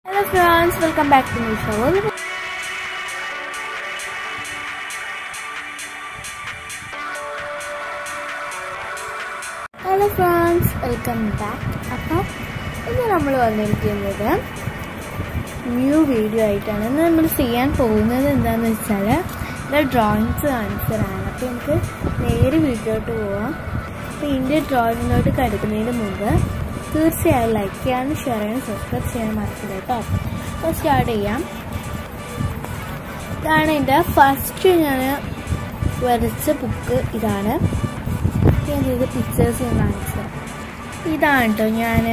hello friends welcome back to my show hello friends welcome back അപ്പം ഇന്ന് നമ്മൾ വന്നിരിക്കുന്നത് ന്യൂ വീഡിയോ ആയിട്ടാണ് ഇന്ന് നമ്മൾ ചെയ്യാൻ പോകുന്നത് എന്താണെന്ന് വെച്ചാൽ ഇവിടെ ഡ്രോയിങ്സ് കാണിച്ചതാണ് അപ്പോൾ നമുക്ക് നേരെ വീഡിയോട്ട് പോവാം അപ്പോൾ ഇതിൻ്റെ ഡ്രോയിങ്ങിലോട്ട് കടക്കുന്നതിന് മുമ്പ് തീർച്ചയായും ലൈക്ക് ചെയ്യാനും ഷെയർ ചെയ്യാനും സബ്സ്ക്രൈബ് ചെയ്യാൻ മറക്കില്ല കേട്ടോ അപ്പോൾ സ്റ്റാർട്ട് ചെയ്യാം ഇതാണ് എൻ്റെ ഫസ്റ്റ് ഞാൻ വരച്ച ബുക്ക് ഇതാണ് ഞാൻ ചെയ്ത പിക്ചേഴ്സ് ഞാൻ കാണിച്ചത് ഇതാണ് കേട്ടോ ഞാൻ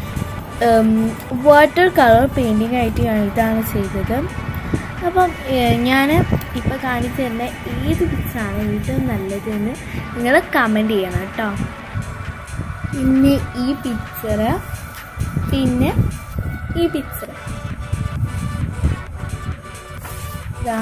വാട്ടർ കളർ പെയിൻറ്റിംഗ് ആയിട്ട് ഞാൻ ഇതാണ് ചെയ്തത് അപ്പം ഞാൻ ഇപ്പോൾ കാണിച്ചു തരുന്ന ഏത് പിക്ചറാണ് ഏറ്റവും നല്ലതെന്ന് നിങ്ങൾ കമൻറ്റ് ചെയ്യണം കേട്ടോ പിന്നെ ഈ പിക്ചർ പിന്നെ ഈ പിക്ചർ ഇതാ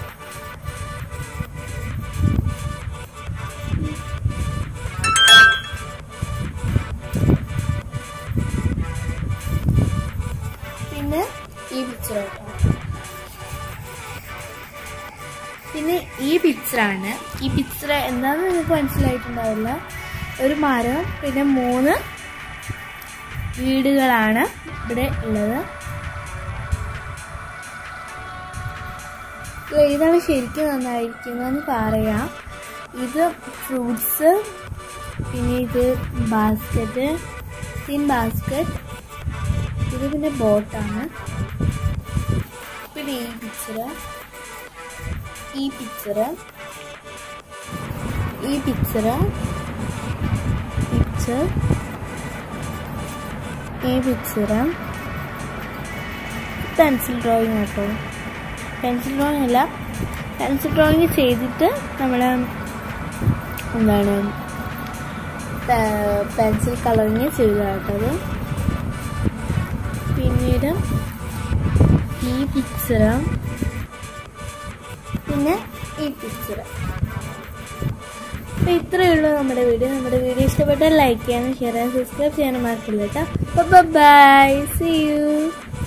പിന്നെ ഈ പിക്ചർ കേട്ടോ പിന്നെ ഈ പിക്ചറാണ് ഈ പിക്ചർ എന്താണെന്ന് നിങ്ങൾക്ക് മനസ്സിലായിട്ടുണ്ടാവില്ല ഒരു മരം പിന്നെ മൂന്ന് വീടുകളാണ് ഇവിടെ ഉള്ളത് ഇതാണ് ശരിക്കും നന്നായിരിക്കുന്നതെന്ന് പറയാം ഇത് ഫ്രൂട്ട്സ് പിന്നെ ഇത് ബാസ്ക്കറ്റ് തിൻ ബാസ്ക്കറ്റ് ഇത് പിന്നെ ബോട്ടാണ് പിന്നെ ഈ പിക്ചർ ഈ പിക്ചർ ഈ പിക്ചർ പിക്ചർ ഈ പിക്ചർ പെൻസിൽ ഡ്രോയിങ് കേട്ടോ പെൻസിൽ ഡ്രോയിങ് അല്ല പെൻസിൽ ഡ്രോയിങ് ചെയ്തിട്ട് നമ്മൾ എന്താണ് പെൻസിൽ കളറിങ് ചെയ്തതാട്ടത് പിന്നീട് ഈ പിക്ചർ പിന്നെ ഈ പിക്ചർ അപ്പോൾ ഇത്രയേ ഉള്ളൂ നമ്മുടെ വീഡിയോ നമ്മുടെ വീഡിയോ ഇഷ്ടപ്പെട്ടാൽ ലൈക്ക് ചെയ്യാനും ഷെയർ ചെയ്യാനും സബ്സ്ക്രൈബ് ചെയ്യാനും മറക്കില്ല കേട്ടോ ബൈ സി യു